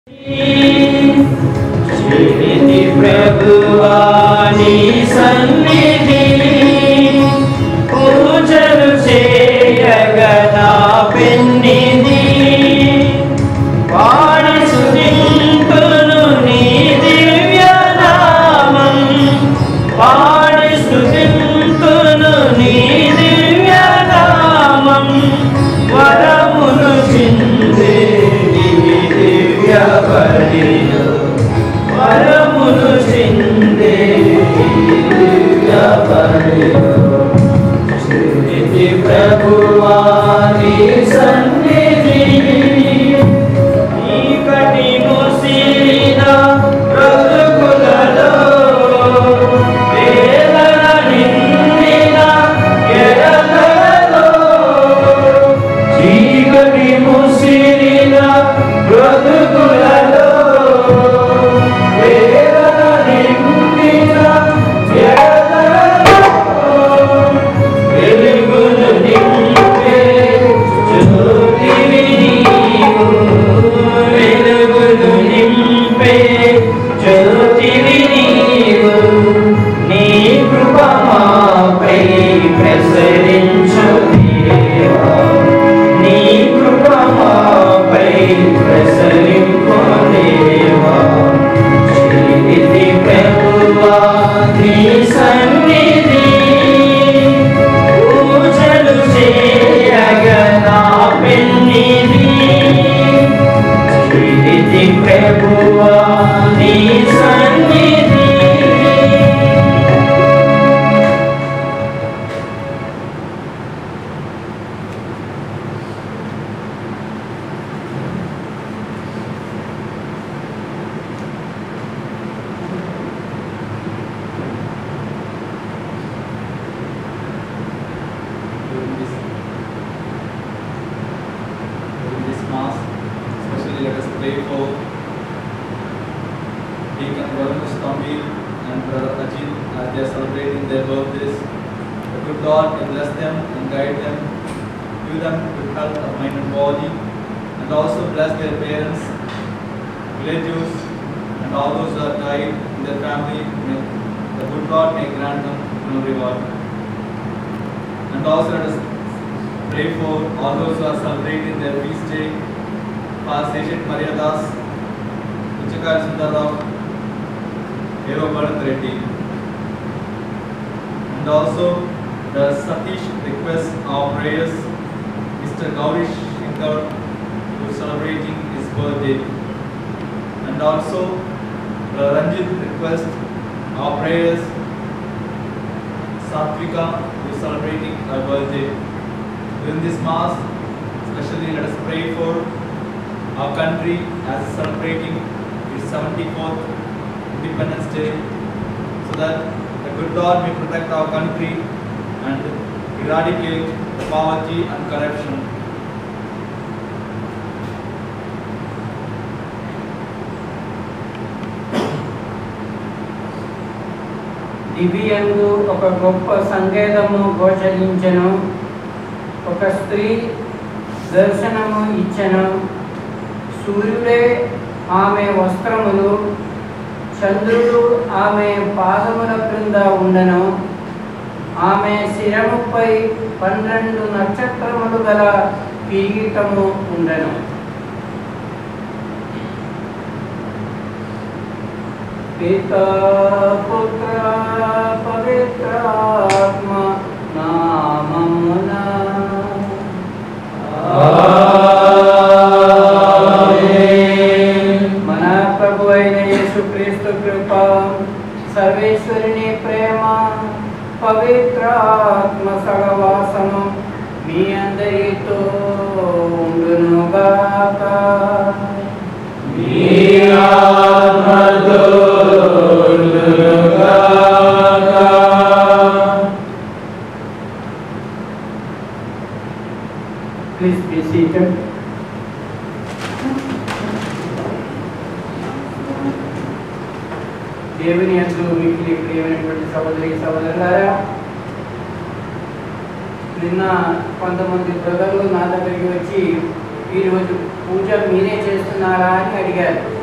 చేతి ప్రభువాని సన్నిధి పూజలు చేయగనా పెన్నిది వాడి సుదింపును నీ దివ్యనామం వాడి సుదింపును నీ దివ్యనామం వరమును చిందే నీ దివ్య బలిలో వరమును చిందే నీ దివ్య బలిలో చేతి ప్రభువాని సన్నిధి చీకటి మూసిన బ్రతుకులలో వేదన నిండిన ఎడలలో చీకటి మూసిన బ్రతుకులలో వేదన నిండిన ఎడలలో వెలుగును నింపే జ్యోతివి నీవు. వెలుగును నింపే జ్యోతివి నీవు. నీ కృప మాపై ప్రసరించు దేవా. నీ కృప మాపై ప్రసరింపు దేవా. చేతి ప్రభువా నీ సన్నిధి పూజలు చేయగనా పెన్నిది చేతి ప్రభువా నీ సన్నిధి during this during this mass. Especially let us pray for Deacon Varunish Tambir and Brother Ajit as they are celebrating their birthdays. The good Lord may bless them and guide them, give them good health of mind and body, and also bless their parents, relatives, and all those who have died in their family. May the good Lord may grant them no reward. And also let us pray for all those who are celebrating their feast day. Pastor Seshet Mariadas, Uchakar Sundarrao, Hero Bharat Reddy. And also the Satish requests our prayers, Mr. Gaurish Shankar, who is celebrating his birthday. And also the Ranjit request our prayers, Satvika, who is celebrating her birthday. During this Mass, especially let us pray for our country as celebrating its 74th Independence Day, so that the good Lord may protect our country and eradicate poverty and corruption. దివ్యందు ఒక గొప్ప సంకేతము గోచరించెను ఒక స్త్రీ దర్శనము ఇచ్చెను సూర్యుడే ఆమె వస్త్రములు చంద్రుడు ఆమె పాదముల క్రింద ఉండెను ఆమె శిరముపై పన్నెండు నక్షత్రములు గల కిరీటము ఉండెను పితా పుత్ర పవిత్రాత్మ నామమున మన ప్రభు అయిన యేసుక్రీస్తు కృప సర్వేశ్వరుని ప్రేమ పవిత్రాత్మ సహవాసము మీ అందరితో ఉండునుగాక Please be seated. దేవుని యందు మిగిలి ప్రియమైనటువంటి సహోదరి సహోదరులారా నిన్న కొంతమంది బ్రదర్లు నా దగ్గరికి వచ్చి ఈరోజు పూజ మీరే చేస్తున్నారా అని అడిగారు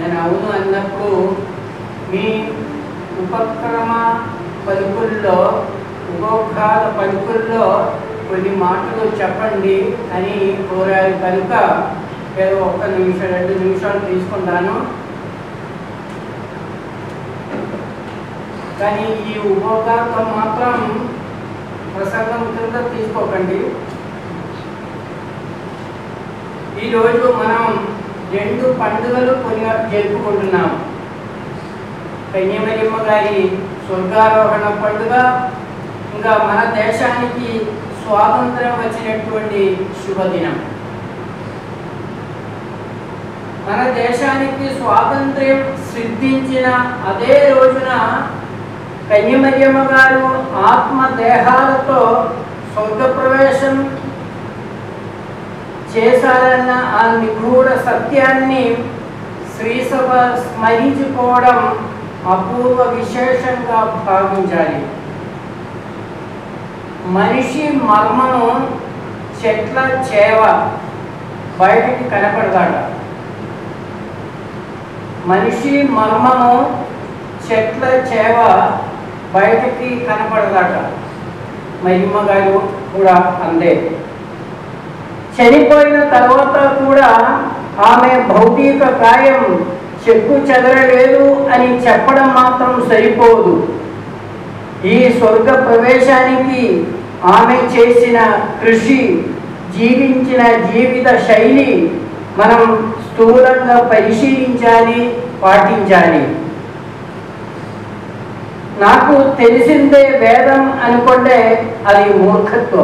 నేను అవును అన్నప్పుడు మీ ఉపక్రమ పలుకుల్లో ఉపోద్ఘాత పలుకుల్లో కొన్ని మాటలు చెప్పండి అని కోరారు కనుక ఏదో ఒక్క నిమిషం రెండు నిమిషాలు తీసుకుంటాను కానీ ఈ ఉపోద్ఘాతం మాత్రం ప్రసంగం కింద తీసుకోకండి ఈరోజు మనం రెండు పండుగలు కొన్ని జరుపుకుంటున్నాం కన్యమరిమ్మ గారి స్వర్గారోహణ పండుగ ఇంకా మన దేశానికి స్వాతంత్రం వచ్చినటువంటి శుభదినం మన దేశానికి స్వాతంత్ర్యం సిద్ధించిన అదే రోజున కన్యమరియమ్మ గారు ఆత్మ దేహాలతో స్వర్గప్రవేశం చేశారన్న ఆ నిగూఢ సత్యాన్ని శ్రీసభ స్మరించుకోవడం అపూర్వ విశేషంగా భావించాలి మనిషి మర్మము చెట్ల చేవ బయటికి కనపడదాట మనిషి మర్మము చెట్ల చేవ బయటికి కనపడదాట మహిమ గారు కూడా అందే చనిపోయిన తర్వాత కూడా ఆమె భౌతిక కాయం చెక్కు చెదరలేదు అని చెప్పడం మాత్రం సరిపోదు ఈ స్వర్గ ప్రవేశానికి ఆమె చేసిన కృషి జీవించిన జీవిత శైలి మనం స్థూలంగా పరిశీలించాలి పాటించాలి నాకు తెలిసిందే వేదం అనుకుంటే అది మూర్ఖత్వం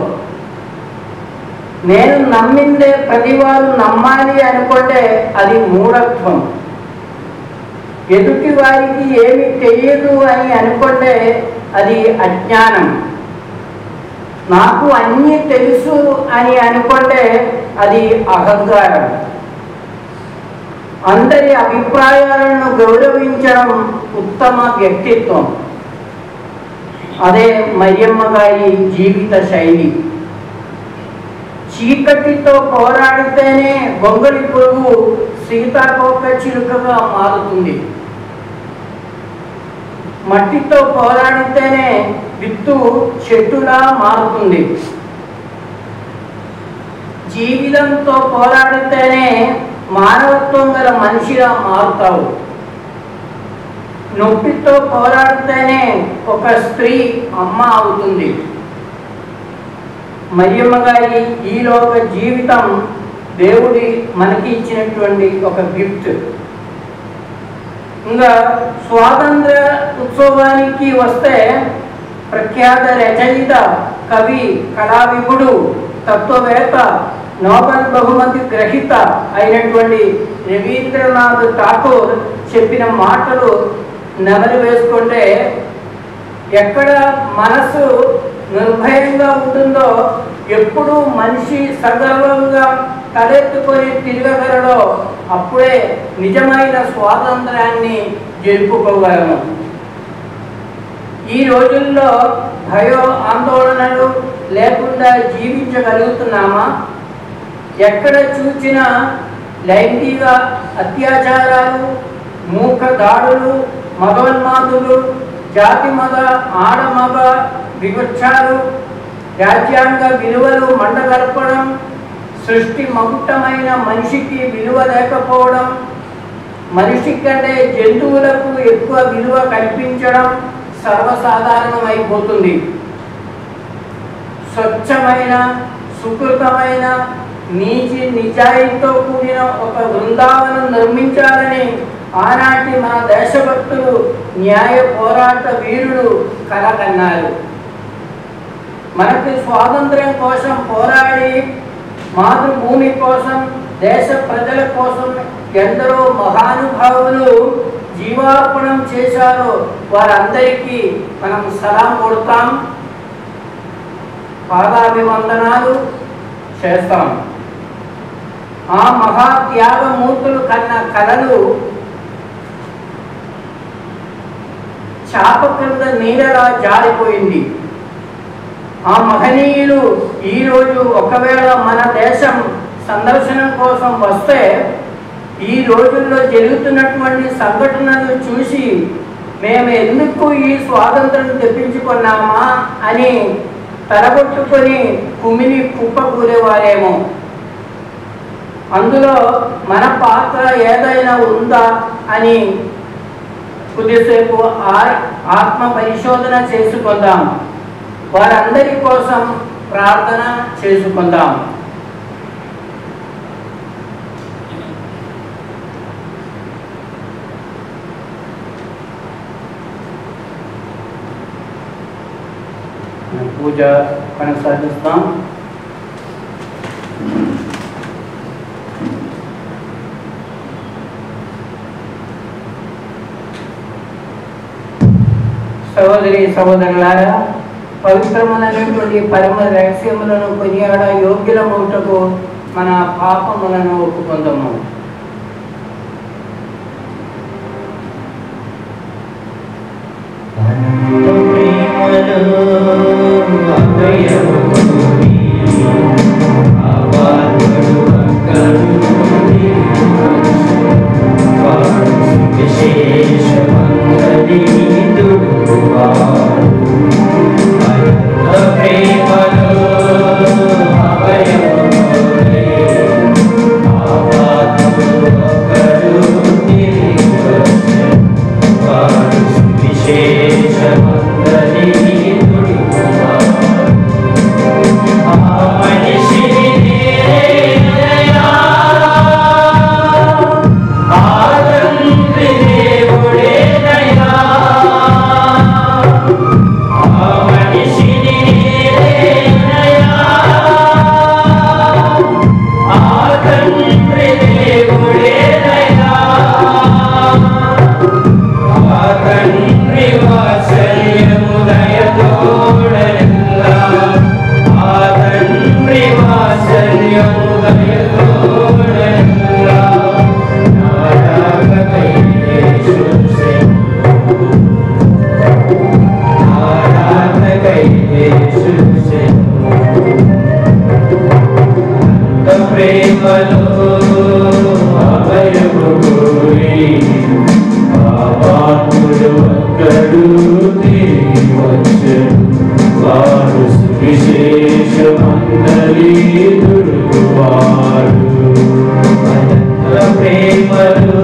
నేను నమ్మిందే ప్రతివారు నమ్మాలి అనుకుంటే అది మూఢత్వం ఎదుటి వారికి ఏమి తెలియదు అని అనుకుంటే అది అజ్ఞానం నాకు అన్నీ తెలుసు అని అనుకుంటే అది అహంకారం అందరి అభిప్రాయాలను గౌరవించడం ఉత్తమ వ్యక్తిత్వం అదే మరియమ్మ గారి జీవిత శైలి చీకటితో పోరాడితేనే గొంగళి పురుగు సీతాకోక చిలుకగా మారుతుంది మట్టితో పోరాడితేనే విత్తు చెట్టులా మారుతుంది జీవితంతో పోరాడితేనే మానవత్వం గల మనిషిగా మారుతావు నొప్పితో పోరాడితేనే ఒక స్త్రీ అమ్మ అవుతుంది మరియమ్మ గారి ఈ లోక జీవితం దేవుడి మనకి ఇచ్చినటువంటి ఒక గిఫ్ట్ ఇంకా స్వాతంత్ర ఉత్సవానికి వస్తే ప్రఖ్యాత రచయిత కవి కళావిపుడు తత్వవేత్త నోబెల్ బహుమతి గ్రహీత అయినటువంటి రవీంద్రనాథ్ ఠాకూర్ చెప్పిన మాటలు నెమరు వేసుకుంటే ఎక్కడ మనసు నిర్భయంగా ఉంటుందో ఎప్పుడు మనిషి సగర్వంగా తలెత్తుకొని తిరగగలడో అప్పుడే నిజమైన స్వాతంత్రాన్ని జరుపుకోగలము ఈ రోజుల్లో భయో ఆందోళనలు లేకుండా జీవించగలుగుతున్నామా ఎక్కడ చూచినా లైంగిక అత్యాచారాలు మూక దాడులు మగోన్మాదులు జాతి మగ ఆడమగ వివక్షాలు రాజ్యాంగ విలువలు మండగలపడం సృష్టి మగుట్టమైన మనిషికి విలువ లేకపోవడం మనిషి కంటే జంతువులకు ఎక్కువ విలువ కల్పించడం సర్వసాధారణమైపోతుంది స్వచ్ఛమైన సుకృతమైన నీచి నిజాయితీతో కూడిన ఒక బృందావనం నిర్మించాలని ఆనాటి మన దేశభక్తులు న్యాయ పోరాట వీరులు కలకన్నారు మనకి స్వాతంత్ర్యం కోసం పోరాడి మాతృభూమి కోసం దేశ ప్రజల కోసం ఎందరో మహానుభావులు జీవార్పణం చేశారో వారందరికీ మనం సలాం కొడతాం పాదాభివందనాలు చేస్తాం ఆ మహా త్యాగమూర్తులు కన్న కళలు చాప క్రింద నీడలా జారిపోయింది ఆ మహనీయులు ఈరోజు ఒకవేళ మన దేశం సందర్శనం కోసం వస్తే ఈ రోజుల్లో జరుగుతున్నటువంటి సంఘటనలు చూసి మేము ఎందుకు ఈ స్వాతంత్రం తెప్పించుకున్నామా అని తలగొట్టుకొని కుమిని కుప్పకూరేవారేమో అందులో మన పాత్ర ఏదైనా ఉందా అని కొద్దిసేపు ఆ- ఆత్మ పరిశోధన చేసుకుందాం వారందరి కోసం ప్రార్థన చేసుకుందాం పూజ కొనసాగిస్తాం సహోదరి సహోదరులారా పవిత్రములైనటువంటి పరమ రహస్యములను కొనియాడ యోగ్యులమవుటకు మన పాపములను ఒప్పుకుందాము విశేష మందలి తండ్రి వాత్సల్యముదయతోడెల్లా ఆ తండ్రి వాత్సల్యముదయతోడెల్లా నారాగకై యేసుసెను నారాగకై యేసుసెను అంత ప్రేమలో అభయము కోరి పాపాత్ముడు ఒక్కడు తిరిగి వచ్చెను. వారు సువిశేషమందలి దుర్గువారు. అనంత ప్రేమలో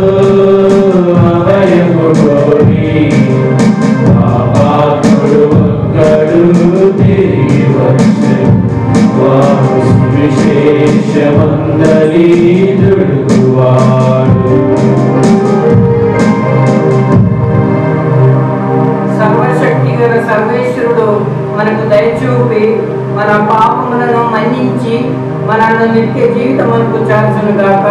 అభయము కోరి పాపాత్ముడు ఒక్కడు తిరిగి వచ్చెను. వారు సువిశేషమందలి దుర్గువారు. సర్వశక్తి గల సర్వేశ్వరుడు మనకు దయచూపి మన పాపములను మన్నించి మనల్ని నిత్య జీవితములకు చేర్చును గాక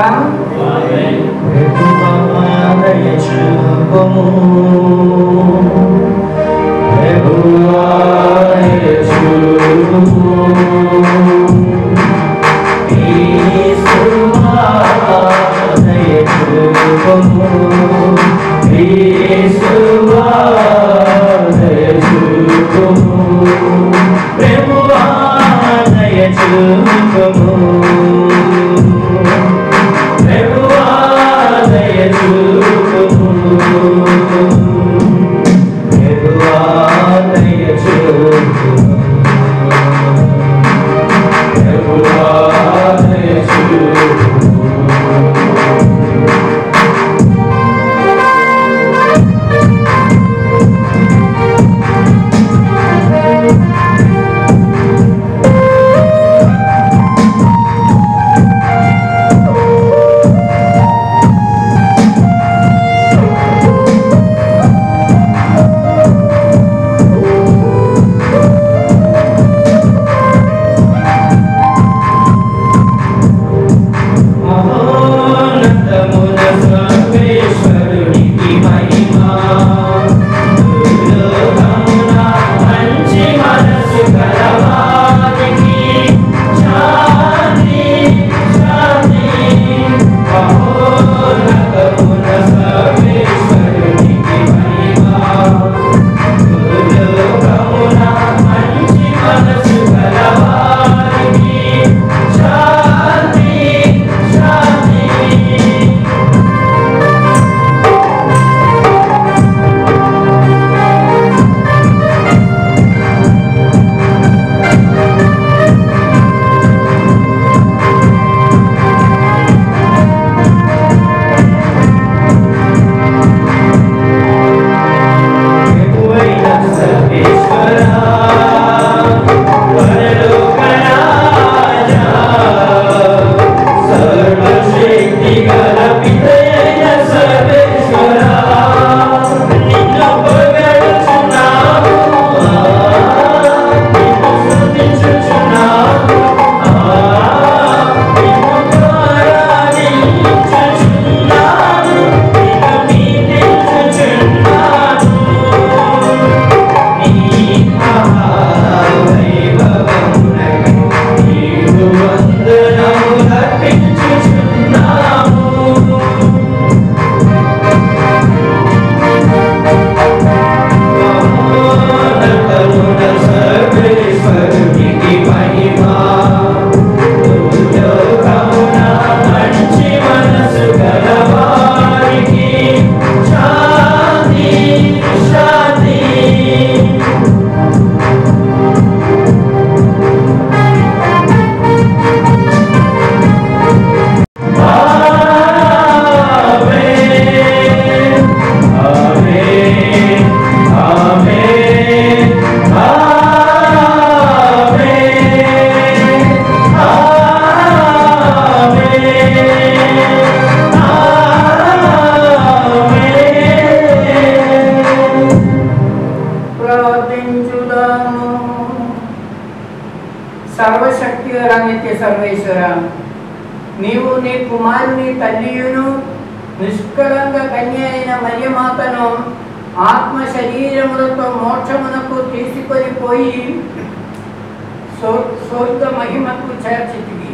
Thank కుమారుని తల్లియును నిష్కళంక కన్య అయిన మరియమాతను ఆత్మ శరీరములతో మోక్షమునకు తీసుకొని పోయి స్వ- స్వర్గ మహిమకు చేర్చితివి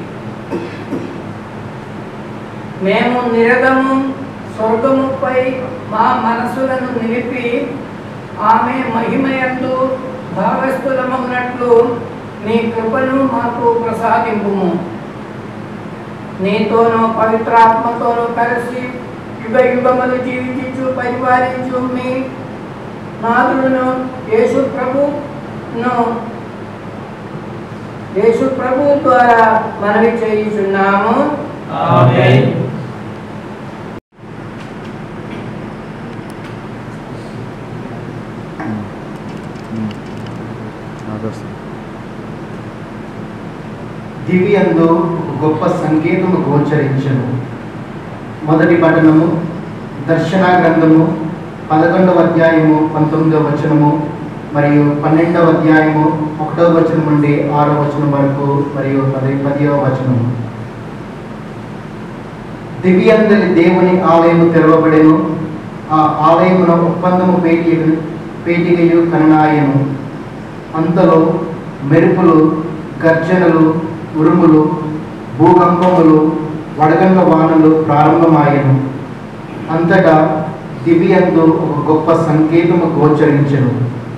మేము నిరగము స్వర్గముపై మా మనసులను నిలిపి ఆమె మహిమయందు భాగస్థులమన్నట్లు నీ కృపను మాకు ప్రసాదింపుము నీతోనూ పవిత్రాత్మతోనూ కలిసి యుగ యుగములు జీవించు పరిపాలించు మీ నాదులను యేసు ప్రభును యేసు ప్రభు ద్వారా మనవి చేయుచున్నాము ఆమేన్ దివ్యందు ఒక గొప్ప సంకేతము గోచరించను మొదటి పఠనము దర్శన గ్రంథము పదకొండవ అధ్యాయము పంతొమ్మిదవ వచనము మరియు పన్నెండవ అధ్యాయము ఒకటవ వచనం నుండి ఆరో వచనం వరకు మరియు పది పదివ వచనము దివ్యందలి దేవుని ఆలయము తెరవబడెను ఆ ఆలయమున ఒప్పందము పేటి పేటికయు కననాయను అంతలో మెరుపులు గర్జనలు ఉరుములు భూకంపములు వడగండ్ల వానలు ప్రారంభమాయను అంతటా దివ్యందు ఒక గొప్ప సంకేతము గోచరించెను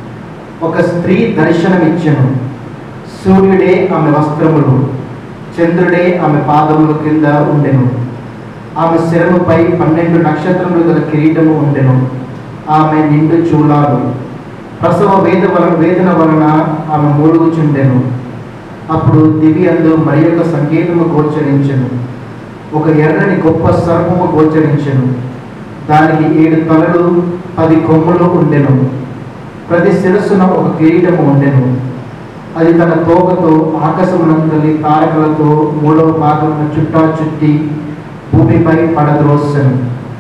ఒక స్త్రీ దర్శనమిచ్చెను సూర్యుడే ఆమె వస్త్రములు చంద్రుడే ఆమె పాదముల కింద ఉండెను ఆమె శిరముపై పన్నెండు నక్షత్రములు గల కిరీటము ఉండెను ఆమె నిండు చూలాలు ప్రసవ వేద వలన వేదన వలన ఆమె మూలుగుచుండెను అప్పుడు దివ్యందు మరి యొక్క సంకేతము గోచరించెను ఒక ఎర్రని గొప్ప సర్పము గోచరించెను దానికి ఏడు తలలు పది కొమ్ములు ఉండెను ప్రతి శిరస్సున ఒక కిరీటము ఉండెను అది తన తోకతో ఆకాశమునందలి తారకలతో మూడవ భాగమున చుట్టా చుట్టి భూమిపై పడద్రోసెను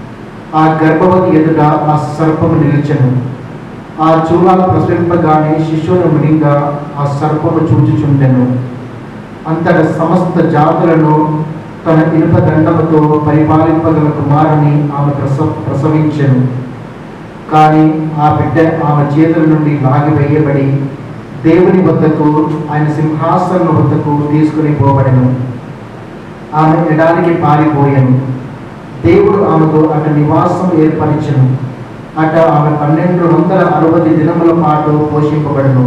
ఆ గర్భవతి ఎదుట ఆ సర్పము నిలిచెను ఆ చూలాలు ప్రసరింపగానే శిశువును మునిగా ఆ సర్పము చూచుచుండెను అంతట సమస్త జాతులను తన ఇనుప దండముతో పరిపాలింపగల కుమారుని ఆమె ప్రసవ ప్రసవించెను కానీ ఆ బిడ్డ ఆమె చేతుల నుండి లాగివేయబడి దేవుని వద్దకు ఆయన సింహాసనం వద్దకు తీసుకుని పోబడెను ఆమె ఎడారికి పారిపోయాను దేవుడు ఆమెకు అట నివాసం ఏర్పరిచెను అట ఆమె పన్నెండు వందల అరవై దినముల పాటు పోషింపబడను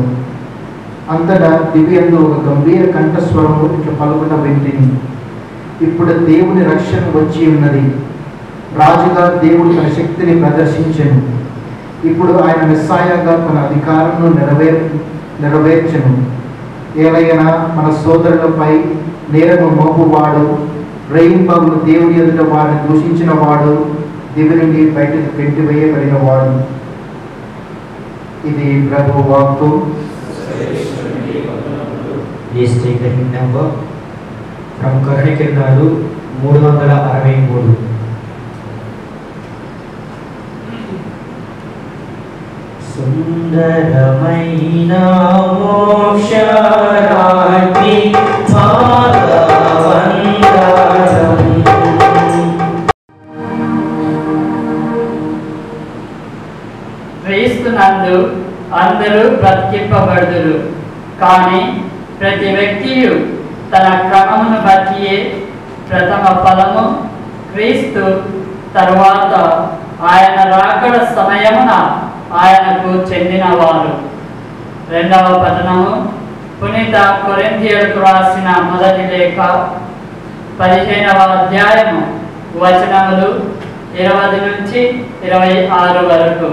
అంతటా దివ్యందు ఒక గంభీర కంఠస్వరము ఇట్లా పలుకుట వింటిని ఇప్పుడు దేవుని రక్షణ వచ్చి ఉన్నది రాజుగా దేవుడు తన శక్తిని ప్రదర్శించెను ఇప్పుడు ఆయన మెస్సాయగా తన అధికారంను నెరవేర్ నెరవేర్చెను ఏలైనా మన సోదరులపై నేరము మోపువాడు రేయింపగులు దేవుని ఎదుట వారిని దూషించిన వాడు దివి నుండి బయటకు పెట్టివేయబడిన వాడు ఇది ప్రభు వాక్కు Please take the hymn number from కరుణకిరణాలు మూడు వందల అరవై మూడు సుందరమైన మోక్షరాజ్ఞి పాదవందనం క్రీస్తునందు అందరూ బ్రతికింపబడుదురు కానీ ప్రతి వ్యక్తియు తన క్రమమును బట్టియే ప్రథమ ఫలము క్రీస్తు తరువాత ఆయన రాకడ సమయమున ఆయనకు చెందినవారు రెండవ పఠనము పునీత కొరింథీయులకు రాసిన మొదటి లేఖ పదిహేనవ అధ్యాయము వచనములు ఇరవై నుంచి ఇరవై ఆరు వరకు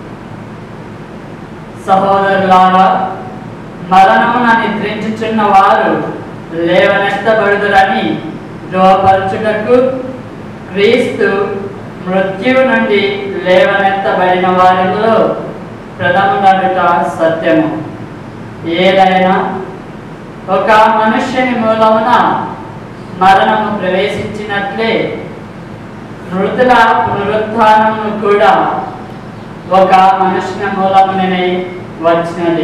సహోదరులారా మరణమున నిద్రించుచున్న వారు లేవనెత్తబడుదురని ధృవపరచుటకు క్రీస్తు మృత్యువు నుండి లేవనెత్తబడిన వారిలో ప్రథమునడుట సత్యము ఏదైనా ఒక మనుష్యుని మూలమున మరణము ప్రవేశించినట్లే మృతుల పునరుత్థానము కూడా ఒక మనుష్యుని మూలముననే వచ్చినది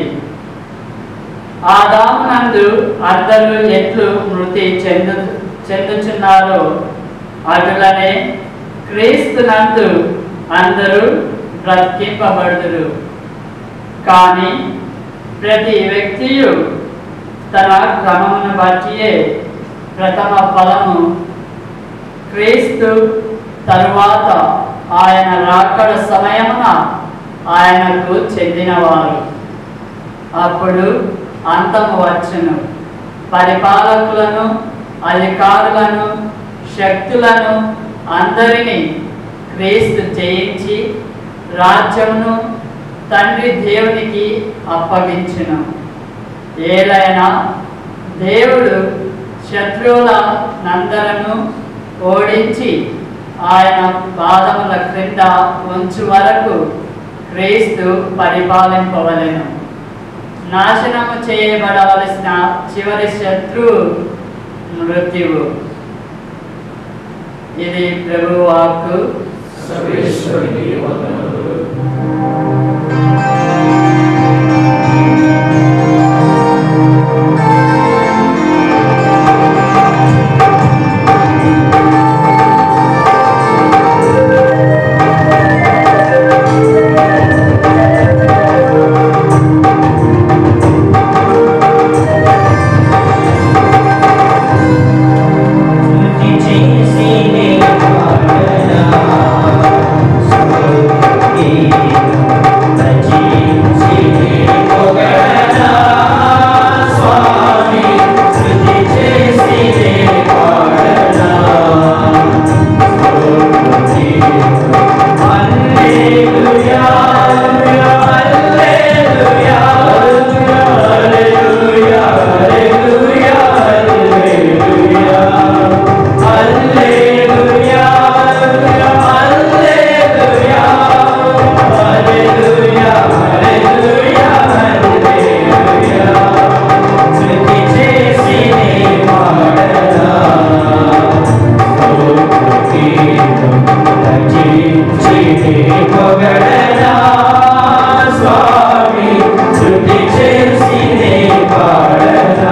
ఆదామునందు అందరూ ఎట్లు మృతి చెందు చెందుచున్నారో అటులనే క్రీస్తునందు అందరూ బ్రతికింపబడుదురు కానీ ప్రతి వ్యక్తియు తన క్రమమును బట్టియే ప్రథమ ఫలము క్రీస్తు తరువాత ఆయన రాకడ సమయమున ఆయనకు చెందినవారు అప్పుడు అంతము వచ్చును పరిపాలకులను అధికారులను శక్తులను అందరినీ క్రీస్తు జయించి రాజ్యమును తండ్రి దేవునికి అప్పగించును ఏలైనా దేవుడు శత్రువుల నందరను ఓడించి ఆయన పాదముల క్రింద ఉంచు వరకు క్రీస్తు పరిపాలింపవలెను నాశనము చేయబడవలసిన చివరి శత్రువు మృత్యువు ఇది ప్రభు వాక్కు సర్వేశ్వరుని వందనములు స్తుతి చేసి నీ పాడనా స్తుతి భజించి నీ పొగడనా స్వామి స్తుతి చేసి నీ పాడనా స్తుతి హల్లెలూయా హల్లెలూయా హల్లెలూయా హల్లెలూయా హల్లెలూయా హల్లెలూయా హల్లెలూయా హల్లెలూయా హల్లెలూయా హల్లెలూయా స్తుతి చేసి నీ పాడనా స్తుతి రచించి నీ పొగడనా స్వామి స్తుతి చేసి నీ పాడనా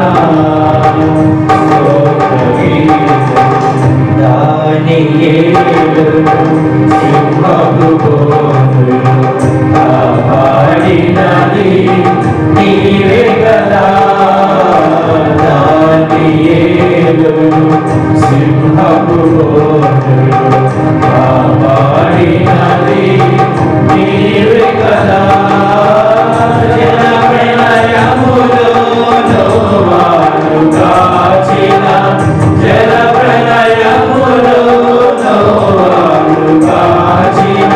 జల ప్రళయములో నోవాను కాచిన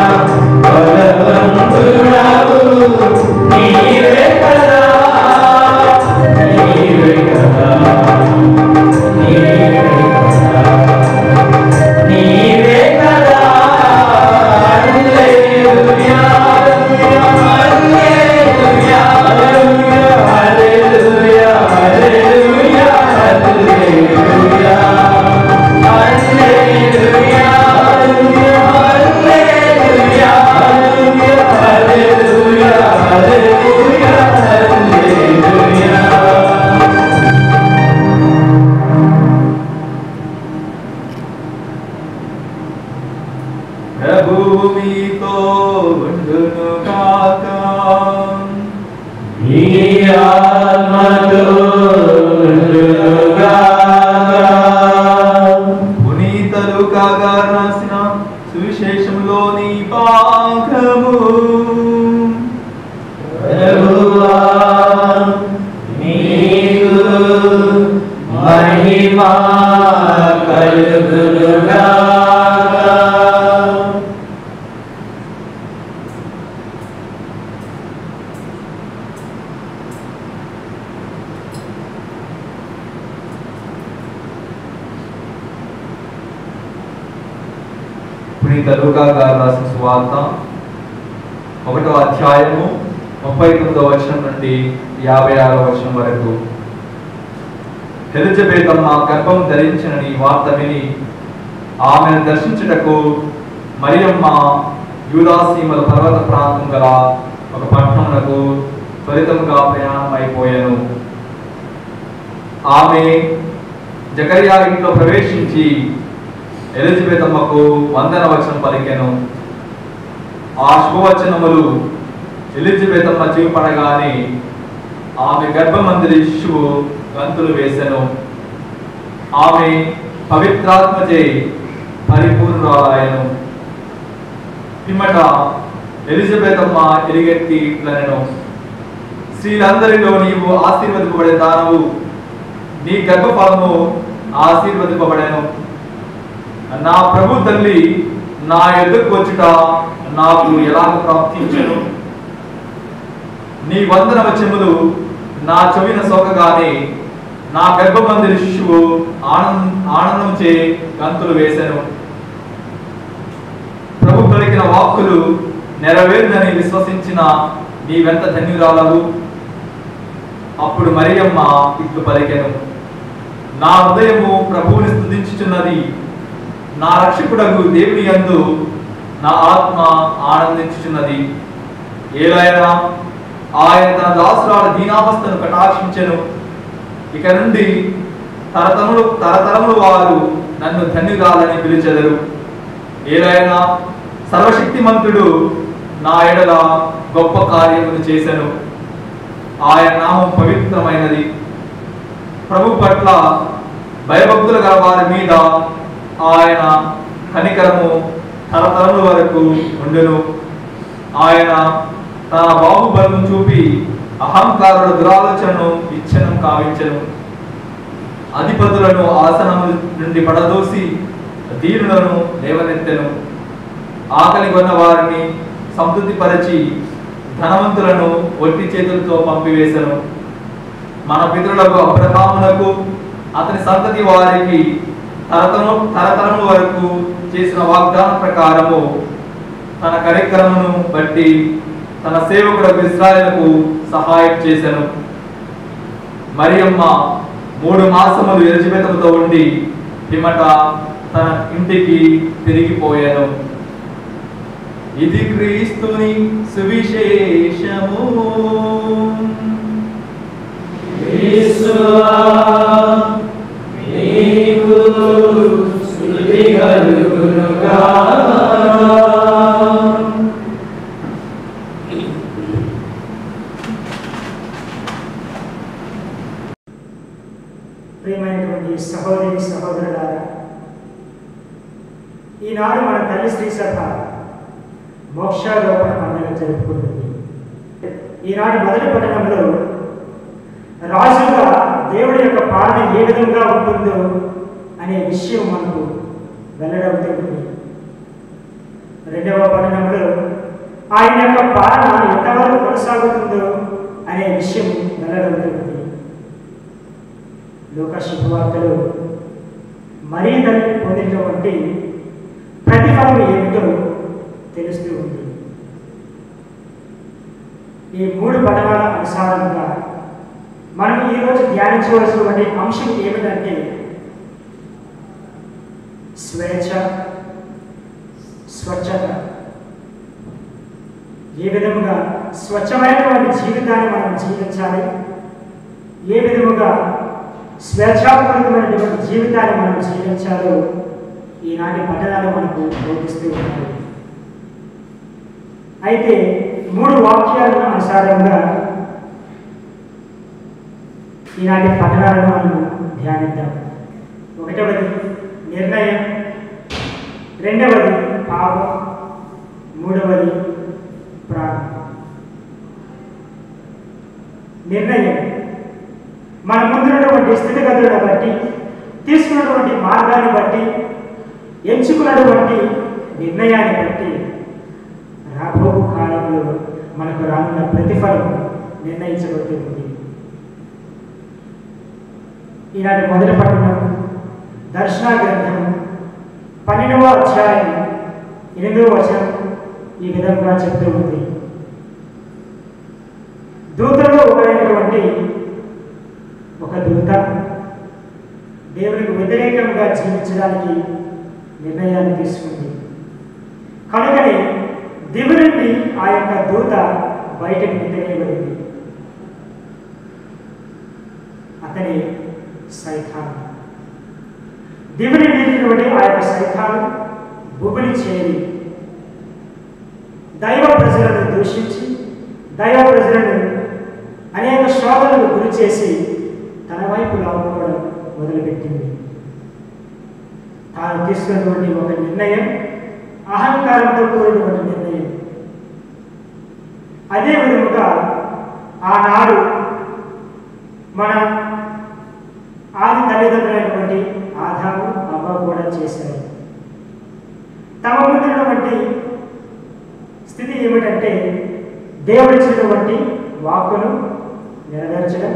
బలవంతుడవు నీవే కదా నీవే కదా నీవే కదా నీవే కదా హల్లెలూయా హల్లెలూయా హల్లెలూయా హల్లెలూయా హల్లెలూయా హల్లెలూయా హల్లెలూయా హల్లెలూయా హల్లెలూయా హల్లెలూయా ప్రభువు మీతో ఉండును కాక ఈ ఆత్మతో ఉండునుగాక. పునీతలు కాగా రాసిన సువిశేషంలోని పాఠము ప్రభువా, నీకు మహిమా కలుగునుగాక. పునీత లూకా గారు రాసిన సువార్త ఒకటో అధ్యాయము ముప్పై తొమ్మిదో వచనం నుండి యాభై ఆరో వచనం వరకు ఎలిజబెతమ్మ గర్భం ధరించినని వార్త విని ఆమెను దర్శించుటకు మరియమ్మ యూదాసీమల పర్వత ప్రాంతం గల ఒక పట్టణమునకు త్వరితముగా ప్రయాణం అయిపోయాను ఆమె జకర్యా ఇంట్లో ప్రవేశించి ఎలిజబెత్ అమ్మకు వందన వచనం పలికెను ఆ శుభవచనములు ఎలిజబెత్ అమ్మ చెవి పడగానే ఆమె గర్భమందిరి శిశువు గంతులు వేసెను ఆమె పవిత్రాత్మచే పరిపూర్ణురాలాయను పిమ్మట ఎలిజబెత్ అమ్మ ఎలుగెత్తి ఇట్లనెను స్త్రీలందరిలో నీవు ఆశీర్వదింపబడే దానవు నీ గర్భఫలము ఆశీర్వదింపబడెను నా ప్రభు తల్లి నా ఎదుర్కు వచ్చుట నాకు ఎలాగ ప్రాప్తించను నీ వందన వచములు నా చెవిన సోకగానే నా గర్భమందిరి శిశువు ఆనందం ఆనందంచే గంతులు వేసెను ప్రభు పలికిన వాక్కులు నెరవేరునని విశ్వసించిన నీవెంత ధన్యురాలవు అప్పుడు మరియమ్మ ఇట్లు పలికెను నా హృదయము ప్రభువుని స్తుతించుచున్నది నా రక్షకుడగు దేవుని యందు నా ఆత్మ ఆనందించుచున్నది ఏలైనా ఆయన తన దాసురాల దీనావస్థను కటాక్షించెను ఇక నుండి తరతరములు తరతరములు వారు నన్ను ధన్యురాలని పిలిచెదరు ఏలైనా సర్వశక్తిమంతుడు నా ఎడల గొప్ప కార్యములు చేసెను ఆయన నామం పవిత్రమైనది ప్రభు పట్ల భయభక్తులు గల వారి మీద ఆయన కనికరము తరతరముల వరకు ఉండును ఆయన తన బాహుబలం చూపి అహంకారుల దురాలోచనను ఇచ్చనం కావించను అధిపతులను ఆసనము నుండి పడదోసి దీనులను లేవనెత్తెను ఆకలి కొన్న వారిని సంతృప్తిపరచి ధనవంతులను ఒట్టి చేతులతో పంపివేశను మన పితరులకు అబ్రహామునకు అతని సంతతి వారికి తరతరం తరతరముల వరకు చేసిన వాగ్దానం ప్రకారము తన కార్యక్రమను బట్టి తన సేవకుడు ఇస్రాయలకు సహాయం చేశాను మరియమ్మ మూడు మాసములు ఎలిజబెతముతో ఉండి పిమ్మట తన ఇంటికి తిరిగిపోయాను ఇది క్రీస్తుని సువిశేషము యేసువా, నీకు స్తుతి కలుగునుగాక. ప్రియమైనటువంటి సహోదరి సహోదరులారా ఈనాడు మన తల్లి శ్రీ సభ మోక్షారోపణ పండుగ జరుపుకుంటుంది ఈనాడు మొదటి పట్టణంలో రాజుగా దేవుడి యొక్క పాలన ఏ విధంగా ఉంటుందో అనే విషయం మనకు వెల్లడవుతుంది రెండవ పట్టణంలో ఆయన యొక్క పాలన ఎంతవరకు కొనసాగుతుందో అనే విషయం వెల్లడవుతుంది లోక శుభవార్తలు మరీ తల్లి పొందినటువంటి ప్రతిఫలం ఏమిటో తెలుస్తూ ఉంది ఈ మూడు పఠనాల అనుసారంగా మనం ఈరోజు ధ్యానించవలసినటువంటి అంశం ఏమిటంటే స్వేచ్ఛ స్వచ్ఛత ఏ విధముగా స్వచ్ఛమైనటువంటి జీవితాన్ని మనం జీవించాలి ఏ విధముగా స్వేచ్ఛాపూరితమైనటువంటి జీవితాన్ని మనం జీవించాలో ఈనాటి పట్టణాలు మనకు బోధిస్తూ ఉన్నాయి అయితే మూడు వాక్యాలను అనుసారంగా ఈనాటి పట్టణాలను మనం ధ్యానిద్దాం ఒకటవది నిర్ణయం రెండవది పాపం మూడవది ప్రాణం నిర్ణయం మన ముందున్నటువంటి స్థితిగతులను బట్టి తీసుకున్నటువంటి మార్గాన్ని బట్టి ఎంచుకున్నటువంటి నిర్ణయాన్ని బట్టి రాబో కాలంలో మనకు రానున్న ప్రతిఫలం నిర్ణయించబడుతుంది ఈనాటి మొదటి పట్టణం దర్శన గ్రంథం పన్నెండవ అధ్యాయం ఎనిమిదవ వచనం ఈ విధంగా చెప్తూ ఉంది దూతలో ఒకరైనటువంటి ఒక దూత దేవునికి వ్యతిరేకంగా జీవించడానికి నిర్ణయాన్ని తీసుకుంది కనుకనే దివి నుండి ఆ యొక్క దూత బయటకు నెట్టవేయబడింది అతని సైతాన్ దివిని వీరినటువంటి ఆ యొక్క సైతాలు బుబులి చేరి దైవ ప్రజలను దూషించి దైవ ప్రజలను అనేక శోధనలకు గురి చేసి తన వైపు లావుకోవడం మొదలుపెట్టింది తాను తీసుకున్నటువంటి ఒక నిర్ణయం అహంకారంతో కూడినటువంటి నిర్ణయం అదే విధముగా ఆనాడు మన ఆది తల్లిదండ్రులైనటువంటి ఆదాము అవ్వ కూడా చేశారు తమ ముందున్నటువంటి స్థితి ఏమిటంటే దేవుడిచ్చినటువంటి వాక్కును నెరవేర్చడం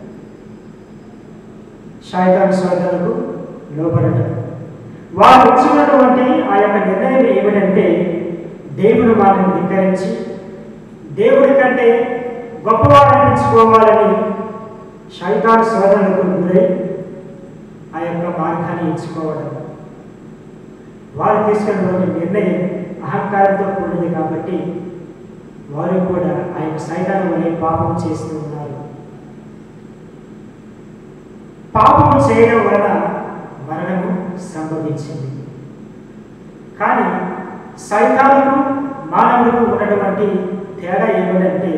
శాయతాను శోధనకు లోపడటం వారు ఇచ్చినటువంటి ఆ యొక్క నిర్ణయం ఏమిటంటే దేవుడు వారిని ధిక్కరించి దేవుడి కంటే గొప్పవాడు అనిపించుకోవాలని శైతాన్ శోధనకు గురై ఆ యొక్క మార్గాన్ని ఎంచుకోవడం వారు తీసుకున్నటువంటి నిర్ణయం అహంకారంతో కూడింది కాబట్టి వారు కూడా ఆ యొక్క సైతాన్ని వలె పాపం చేస్తూ ఉన్నారు పాపము చేయడం వలన మరణము సంభవించింది కానీ సైతాలకు మానవులకు ఉన్నటువంటి తేడా ఏమిటంటే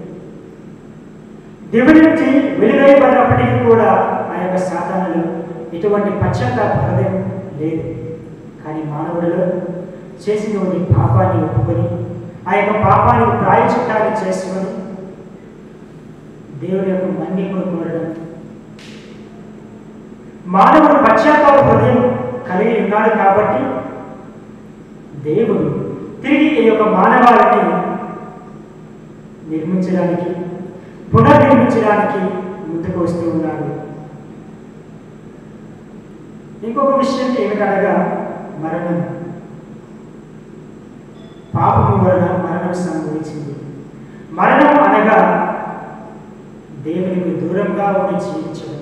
దేవుడి నుంచి వెలుగైపడినప్పటికీ కూడా ఆ యొక్క సాధనలు ఎటువంటి పశ్చాత్తాప హృదయం లేదు కానీ మానవుడిలో చేసినటువంటి పాపాన్ని ఒప్పుకొని ఆ యొక్క పాపానికి ప్రాయచిత్తాన్ని చేసుకొని దేవుని యొక్క మన్నిపును కోరడం మానవుడు పశ్చాత్తాప హృదయం కలిగి ఉన్నాడు కాబట్టి దేవుడు తిరిగి ఈ యొక్క మానవాళిని నిర్మించడానికి పునర్నిర్మించడానికి ముందుకు వస్తూ ఉన్నాడు ఇంకొక విషయం ఏమిటనగా మరణం పాపము వలన మరణం సంభవించింది మరణం అనగా దేవునికి దూరంగా ఉండి జీవించడం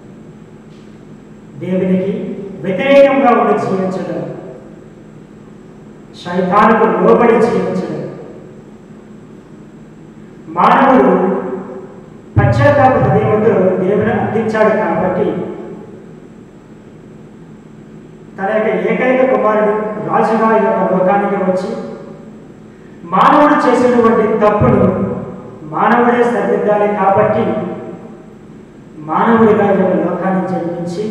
దేవునికి వ్యతిరేకంగా ఉండి జీవించడం శైతానికి లోబడి జీవించడం మానవుడు పశ్చాత్తాప హృదయంతో దేవుని అందించాడు కాబట్టి తన యొక్క ఏకైక కుమారుడు రాజుగా ఈ యొక్క లోకానికి వచ్చి మానవుడు చేసినటువంటి తప్పును మానవుడే సరిదిద్దాలి కాబట్టి మానవుడిగా ఈ యొక్క లోకాన్ని జన్మించి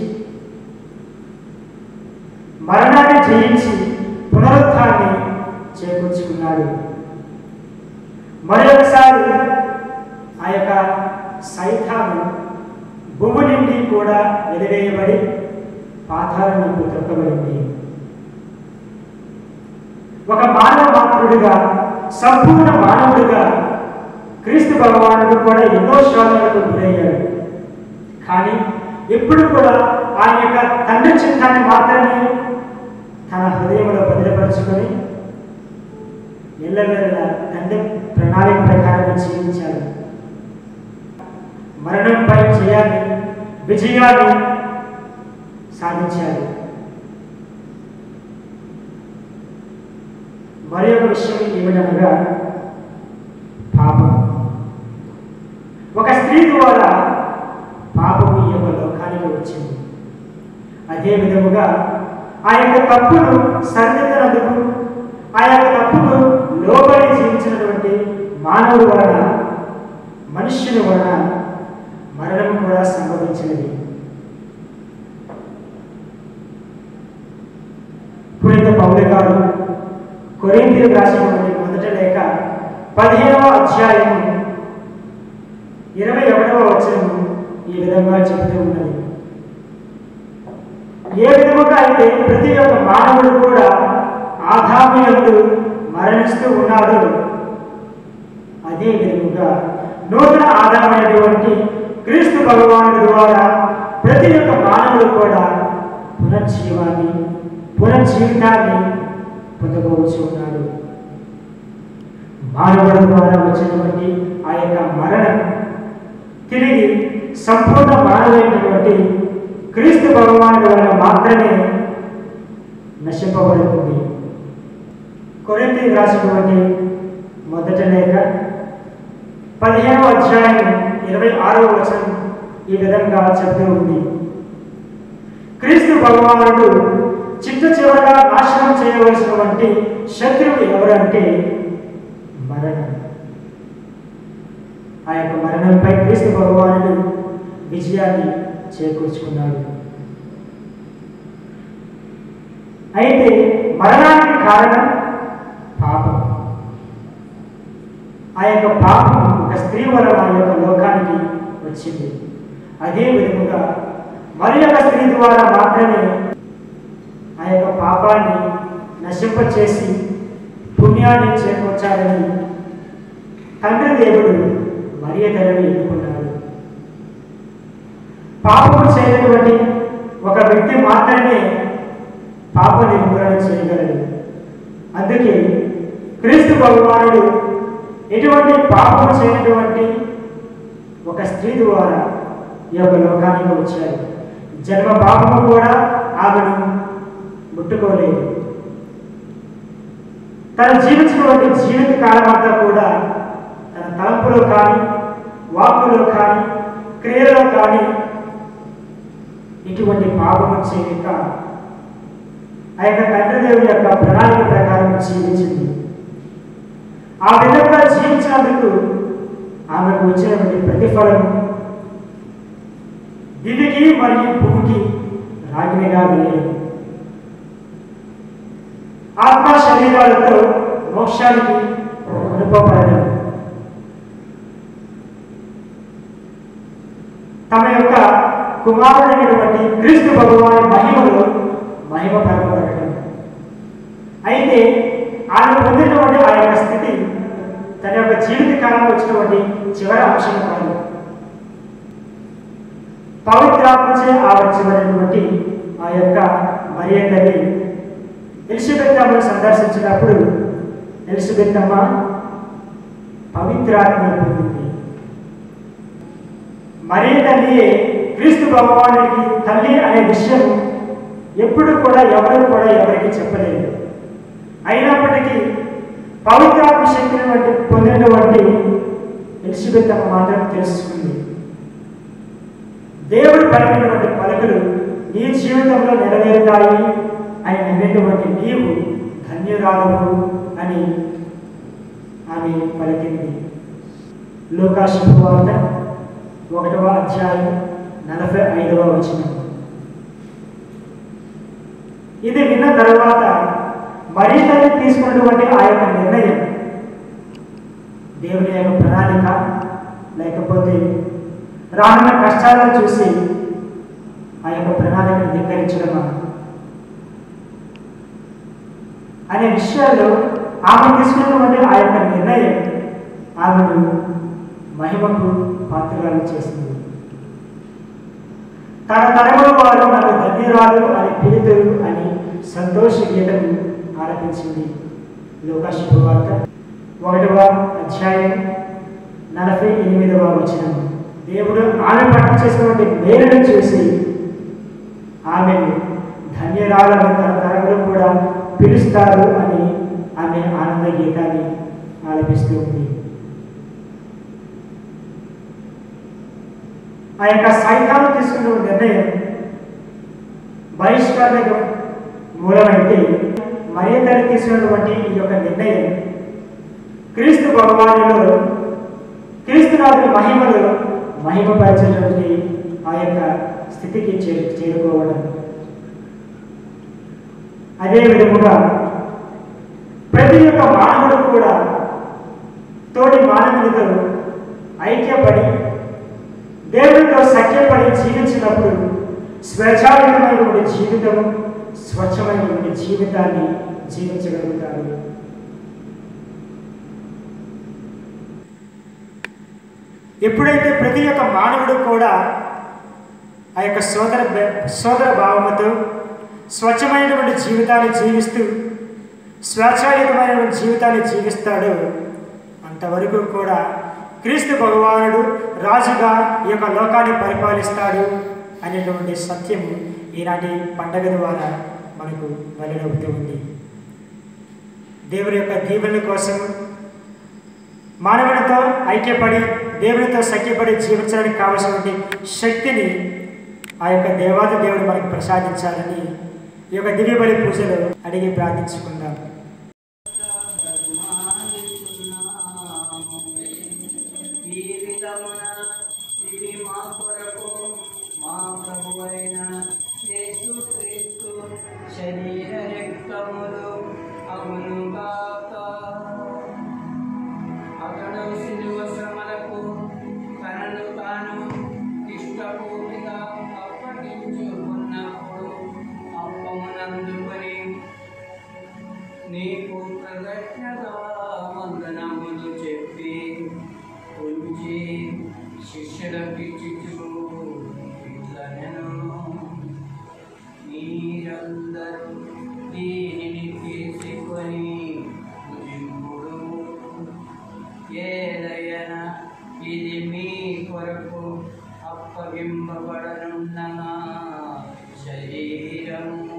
మరణాన్ని జయించి పునరుత్థాన్ని చేకూర్చుకున్నాడు మరొకసారి ఆ యొక్క సైతాను భూమి నుండి కూడా వెలివేయబడి పాతాళంకు తొక్కబడింది ఒక మానవ మాత్రుడిగా సంపూర్ణ మానవుడిగా క్రీస్తు భగవానుడు కూడా ఎన్నో శోధనలకు గురయ్యాడు కానీ ఎప్పుడు కూడా ఆయన యొక్క తండ్రి చిత్తాన్ని మాత్రమే తన హృదయంలో బదిలపరుచుకొని ఎల్లవేళ తండ్రి ప్రణాళిక ప్రకారం జీవించాడు మరణంపై జయాన్ని విజయాన్ని సాధించాడు మరి ఒక విషయం ఏమిటనగా పాపం ఒక స్త్రీ ద్వారా పాపము ఈ యొక్క లోకానికి వచ్చింది అదే విధముగా ఆ యొక్క తప్పును సరిదిద్దనందుకు ఆ యొక్క తప్పును లోబడి జీవించినటువంటి మానవుడు వలన మనుష్యుని వలన మరణం కూడా సంభవించినది పునీత పౌలు గారు కొరింథీయులకు రాసినటువంటి మొదటి లేఖ పదిహేనవ అధ్యాయము ఇరవై ఒకటవ వచనము ఈ విధంగా చెబుతూ ఉన్నది ఏ విధముగా అయితే ప్రతి ఒక్క మానవుడు కూడా ఆధామ్యందు మరణిస్తూ ఉన్నాడు అదే విధముగా నూతన ఆధారమైనటువంటి క్రీస్తు భగవానుడి ద్వారా ప్రతి ఒక్క మానవుడు కూడా పునర్జీవాన్ని పునర్జీవితాన్ని పొందవచ్చు ఉన్నాడు మానవుడి ద్వారా వచ్చినటువంటి ఆ యొక్క మరణం తిరిగి సంపూర్ణ మానవైనటువంటి క్రీస్తు భగవానుడి వల్ల మాత్రమే నశింపబడుతుంది కొరింథీ రాసినటువంటి మొదటి లేఖ పదిహేనవ అధ్యాయం ఇరవై ఆరవ వచనం ఈ విధంగా చెప్తూ ఉంది క్రీస్తు భగవానుడు చిట్ట చివరగా నాశనం చేయవలసినటువంటి శత్రువు ఎవరంటే మరణం ఆ యొక్క మరణంపై క్రీస్తు భగవానుడు విజయాన్ని చేకూర్చుకున్నాడు అయితే మరణానికి కారణం పాపం ఆ యొక్క పాపం ఒక స్త్రీ వలన ఆ యొక్క లోకానికి వచ్చింది అదే విధముగా మరి ఒక స్త్రీ ద్వారా మాత్రమే ఆ యొక్క పాపాన్ని నశింపచేసి పుణ్యాన్ని చేకూర్చాలని తండ్రి దేవుడు మరియ తల్లిని ఎన్నుకున్నాడు పాపము చేయనటువంటి ఒక వ్యక్తి మాత్రమే పాప నిర్మూలన చేయగలడు అందుకే క్రీస్తు భగవానుడు ఎటువంటి పాపము చేయనటువంటి ఒక స్త్రీ ద్వారా ఈ యొక్క లోకానికి వచ్చారు జన్మ పాపము కూడా ఆమెను ముట్టుకోలేదు తను జీవించినటువంటి జీవిత కాలం అంతా కూడా తన తలంపులో కానీ వాక్కులో కానీ క్రియలో కానీ ఇటువంటి పాపము చేయక ఆ యొక్క తండ్రి దేవుని యొక్క ప్రణాళిక ప్రకారం జీవించింది ఆ విధంగా జీవించినందుకు ఆమెకు వచ్చినటువంటి ప్రతిఫలం దివికి మరియు భూమికి రాగినిగా వెళ్ళేది ఆత్మ శరీరాలతో మోక్షానికి అనుభవపడడం తమ యొక్క కుమారుడైనటువంటి క్రీస్తు భగవాను మహిమలో మహిమ పరపడటం అయితే ఆమె పొందినటువంటి ఆ యొక్క స్థితి తన యొక్క జీవిత కాలంలో వచ్చినటువంటి చివరి అంశం కాదు పవిత్రాత్మచే ఆవరించబడినటువంటి ఆ యొక్క మరియందరి ఎలిజబెత్ అమ్మను సందర్శించినప్పుడు ఎలిజబెత్ అమ్మ పవిత్రాత్మ పొందింది మరీ తల్లియే క్రీస్తు భగవానుడికి తల్లి అనే విషయం ఎప్పుడు కూడా ఎవరు కూడా ఎవరికి చెప్పలేదు అయినప్పటికీ పవిత్రాత్మ శక్తిని వంటి పొందినటువంటి ఎలిజబెత్ అమ్మ మాత్రం తెలుసుకుంది దేవుడు పలికినటువంటి పలుకులు నీ జీవితంలో నెరవేరుతాయి అని నమ్మేటువంటి నీవు ధన్యురాలవు అని ఆమె పలికింది లోకా శుభవార్త ఒకటవ అధ్యాయం నలభై ఐదవ వచనం ఇది విన్న తర్వాత మరీ తల్లి తీసుకున్నటువంటి ఆ యొక్క నిర్ణయం దేవుని యొక్క ప్రణాళిక లేకపోతే రానున్న కష్టాలను చూసి ఆ యొక్క ప్రణాళికను ధిక్కరించడమా అనే విషయాల్లో ఆమె తీసుకున్నటువంటి ఆ యొక్క నిర్ణయం ఆమెను మహిమకు పాత్రలు చేసింది తన తరముల వారు నన్ను ధన్యురాలు అని పిలుతురు అని సంతోష గీతను ఆలపించింది లోక శుభవార్త ఒకటవ అధ్యాయం నలభై ఎనిమిదవ వచనం దేవుడు ఆమె పట్ల చేసినటువంటి మేలును చూసి ఆమెను ధన్యరాలను తన తరములు కూడా పిలుస్తారు అని ఆమె ఆనంద గీతాన్ని ఆలపిస్తూ ఉంది ఆ యొక్క సైతాను తీసుకున్న నిర్ణయం బహిష్కరణకు మూలమైతే మరీ తల్లి తీసుకున్నటువంటి ఈ యొక్క నిర్ణయం క్రీస్తు భగవానులో క్రీస్తునాథుని మహిమలో మహిమపరిచేటువంటి ఆ యొక్క స్థితికి చేరు చేరుకోవడం అదే విధముగా ప్రతి ఒక్క మానవుడు కూడా తోటి మానవునితో ఐక్యపడి దేవుడితో సఖ్యపడి జీవించినప్పుడు స్వేచ్ఛాయుతమైనటువంటి జీవితం స్వచ్ఛమైనటువంటి జీవితాన్ని జీవించగలుగుతారు ఎప్పుడైతే ప్రతి ఒక్క మానవుడు కూడా ఆ యొక్క సోదర బ- సోదర భావముతో స్వచ్ఛమైనటువంటి జీవితాన్ని జీవిస్తూ స్వేచ్ఛాయుతమైనటువంటి జీవితాన్ని జీవిస్తాడో అంతవరకు కూడా క్రీస్తు భగవానుడు రాజుగా ఈ యొక్క లోకాన్ని పరిపాలిస్తాడు అనేటువంటి సత్యం ఈనాటి పండగ ద్వారా మనకు వెల్లడవుతూ ఉంది దేవుని యొక్క దీవెనల కోసం మానవునితో ఐక్యపడి దేవునితో సఖ్యపడి జీవించడానికి కావలసినటువంటి శక్తిని ఆ యొక్క దేవాది దేవుడు మనకి ప్రసాదించాలని ఈ యొక్క దివ్యబలి పూజలు అడిగి ప్రార్థించుకుందాం ఈ విధమున ఇవి మా కొరకు మా ప్రభువైన యేసుక్రీస్తు శరీర రక్తములు అగునుగాక అతడు సిలువ శ్రమలకు తనను తాను ఇష్టపూర్తిగా అప్పగించుకున్నప్పుడు అప్పమునందుకొని నీకు కృతజ్ఞత వందనములు చెప్పి ఉంచి శిష్యులకిచ్చు ఇట్లనెను మీరందరూ దీనిని తీసుకొని భుజింపుడు ఏదైన ఇది మీ కొరకు అప్పగింపబడనున్న నా శరీరము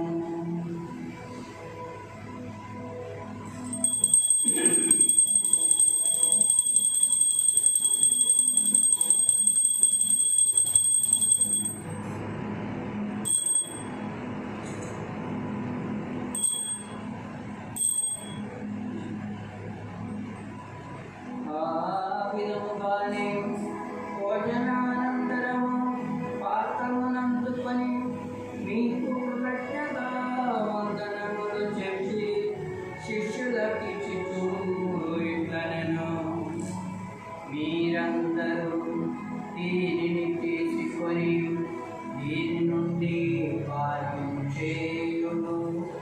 ఆ విధముగానే భోజనానంతరము పాత్రమునందుకొని మీకు కృతజ్ఞత వందనములు చెప్పి శిష్యులకి చిత్తూ ఇట్లనెను మీరందరూ దీనిని తీసుకొని దీని నుండి పాలన చేయును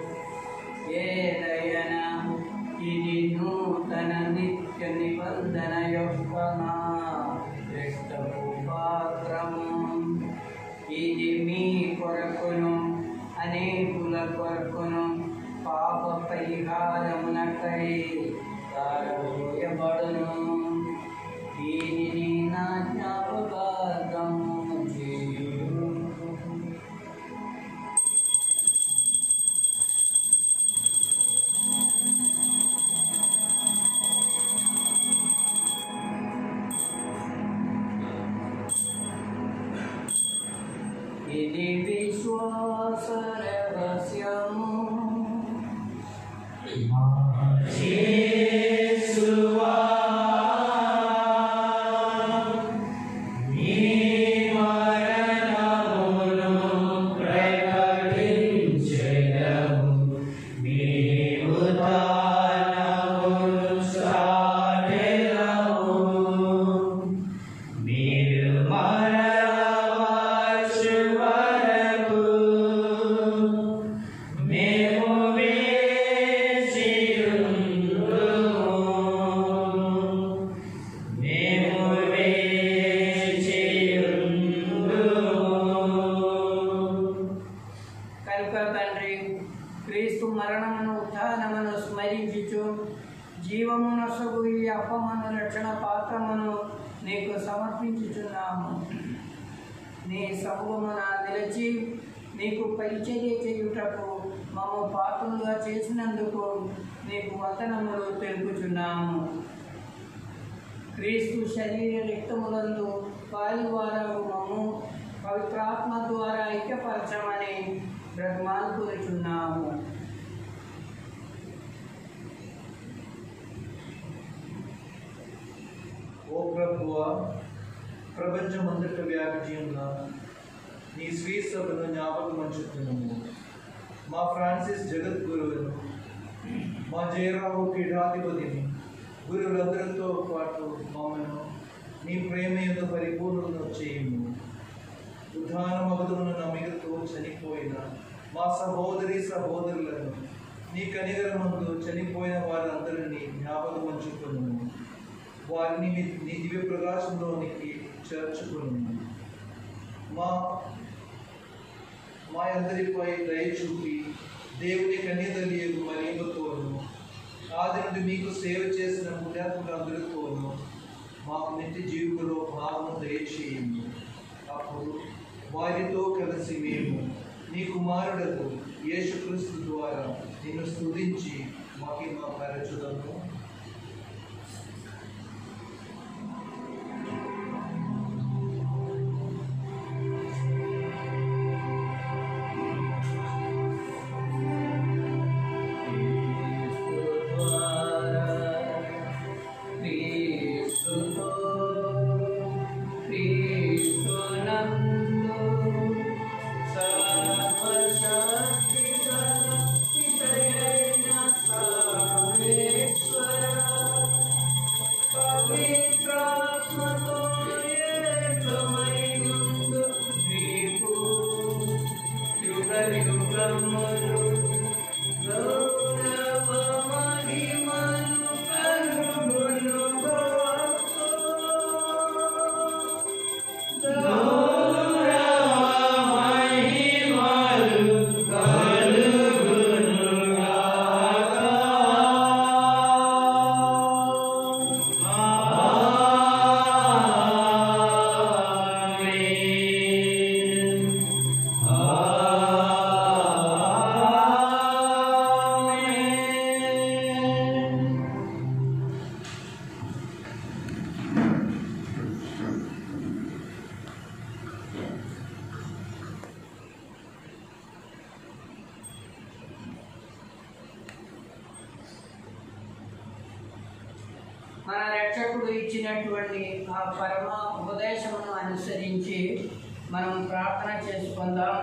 ఏదైనా ఇది నూతన నిత్య నిబంధన యొక్క నా రక్తపు పాత్రము ఇది మీ కొరకును అనేకుల కొరకును పాప పరిహారమునకై తారబోయబడును దీనిని నా జ్ఞాపకార్థము చేయును ఇది విశ్వాస రహస్యము కనుక తండ్రి క్రీస్తు మరణమును ఉత్థానమును స్మరించుచు జీవమున సగు ఈ అప్పమను రక్షణ పాత్రమును నీకు సమర్పించుచున్నాము నీ సముఖమున నిలిచి నీకు పరిచర్య చేయుటకు మమ్మ పాత్రలుగా చేసినందుకు నీకు వందనములు తెలుపుచున్నాము క్రీస్తు శరీర రక్తములందు పాలువారగు మమ్ము పవిత్రాత్మ ద్వారా ఐక్యపరచమని బ్రహ్మానుకుచున్నాము ఓ ప్రభువ ప్రపంచమంతట వ్యాపించి ఉన్న నీ శ్రీ సభను జ్ఞాపకం ఉంచుతున్నాము మా ఫ్రాన్సిస్ జగద్గురువును మా జయరావు పీఠాధిపతిని గురువులందరితో పాటు మమ్మను నీ ప్రేమ యొక్క పరిపూర్ణను చేయము ఉదాహరణమగదులను నమ్మికతో చనిపోయిన మా సహోదరి సహోదరులను నీ కనిగరమందు చనిపోయిన వారందరినీ జ్ఞాపకం ఉంచుకున్నాము వారిని నీ నీ దివ్య ప్రకాశంలోనికి చేర్చుకున్నాము మా మా అందరిపై దయ చూపి దేవుని కన్యదలియకు మరీమతోను ఆది నుండి మీకు సేవ చేసిన పుణ్యాత్ములందరితోనూ మాకు నిత్య జీవితంలో భావం దయచేయండి అప్పుడు వారితో కలిసి మేము నీ కుమారుడకు యేసుక్రీస్తు ద్వారా నిన్ను స్తుతించి మహిమ పరచుదము మన రక్షకుడు ఇచ్చినటువంటి ఆ పరమ ఉపదేశమును అనుసరించి మనం ప్రార్థన చేసుకుందాం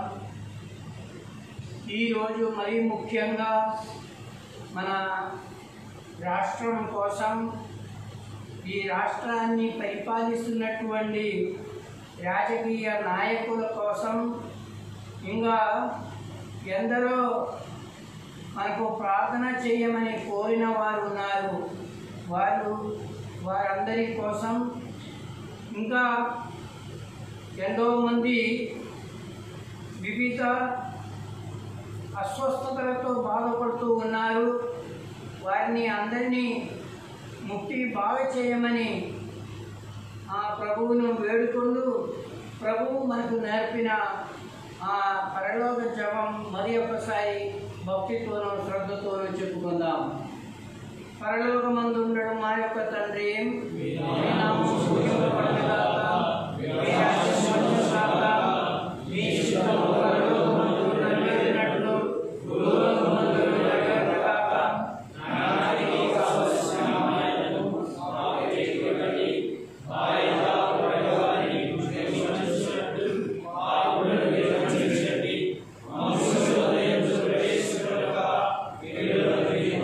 ఈరోజు మరీ ముఖ్యంగా మన రాష్ట్రం కోసం ఈ రాష్ట్రాన్ని పరిపాలిస్తున్నటువంటి రాజకీయ నాయకుల కోసం ఇంకా ఎందరో మనకు ప్రార్థన చేయమని కోరిన వారు ఉన్నారు వారు వారందరి కోసం ఇంకా ఎంతోమంది వివిధ అస్వస్థతలతో బాధపడుతూ ఉన్నారు వారిని అందరినీ ముక్తి బాగా చేయమని ఆ ప్రభువును వేడుకుంటూ ప్రభువు మనకు నేర్పిన ఆ పరలోక జపం మరి ఒకసారి భక్తితోనూ శ్రద్ధతోనూ చెప్పుకుందాం పరలోకమందు ఉండడం మా యొక్క తండ్రి మీ నామము పూజింపబడుగాక. మీ రాజ్యం వచ్చుగాక. మీ చిత్తము పరలోకమందు నెరవేరినట్లు భూలోకమందు నెరవేరుగాక. నానాటికి కావలసిన సహాయము మాకు చేయుటకై వాయిదా పడేవారిని క్షమించున్నట్లు పాపులను క్షమించండి. మనుషుల ప్రవేశించుటక వీరులను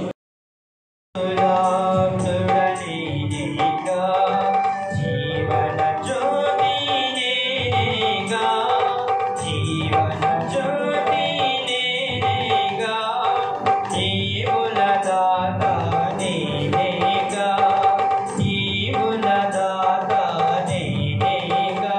జీవన జ్యోతి నేనేగా జీవన జ్యోతి నేనేగా జీవుల దాత నేనేగా జీవుల దాత నేనేగా